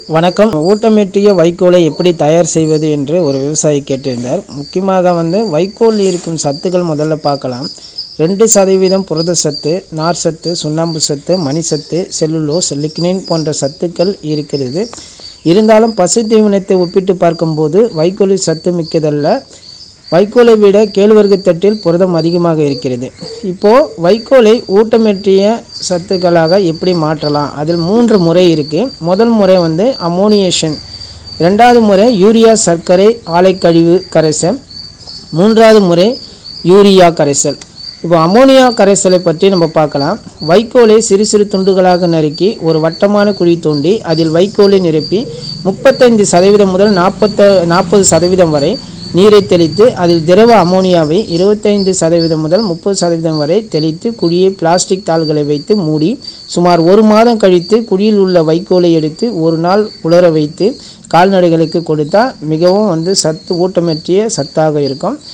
வணக்கம் ஊட்டமேற்றிய வைக்கோலை எப்படி தயார் செய்வது என்று ஒரு விவசாயி கேட்டிருந்தார் முக்கியமாக வந்து வைக்கோல் இருக்கும் சத்துக்கள் முதல்ல பார்க்கலாம் ரெண்டு சதவீதம் புரத சத்து நார் சத்து சுண்ணாம்பு சத்து மணி சத்து செல்லுலோஸ் லிக்னின் போன்ற சத்துக்கள் இருக்கிறது இருந்தாலும் பசு தீவனத்தை ஒப்பிட்டு பார்க்கும்போது வைக்கோலில் சத்து மிக்கதல்ல வைக்கோலை விட கேழ்வரகு தட்டில் புரதம் அதிகமாக இருக்கிறது இப்போது வைக்கோலை ஊட்டமேற்றிய சத்துக்களாக எப்படி மாற்றலாம் அதில் மூன்று முறை இருக்குது முதல் முறை வந்து அமோனியேஷன் ரெண்டாவது முறை யூரியா சர்க்கரை ஆலைக்கழிவு கரைசல் மூன்றாவது முறை யூரியா கரைசல் இப்போ அமோனியா கரைசலை பற்றி நம்ம பார்க்கலாம் வைக்கோலை சிறு சிறு துண்டுகளாக நறுக்கி ஒரு வட்டமான குழி தோண்டி அதில் வைக்கோலை நிரப்பி முப்பத்தைந்து சதவீதம் முதல் நாற்பத்த நாற்பது சதவீதம் வரை நீரை தெளித்து அதில் திரவ அமோனியாவை இருபத்தைந்து சதவீதம் முதல் முப்பது சதவீதம் வரை தெளித்து குழியை பிளாஸ்டிக் தாள்களை வைத்து மூடி சுமார் ஒரு மாதம் கழித்து குழியில் உள்ள வைக்கோலை எடுத்து ஒரு நாள் உலர வைத்து கால்நடைகளுக்கு கொடுத்தா மிகவும் வந்து சத்து ஊட்டமேற்றிய சத்தாக இருக்கும்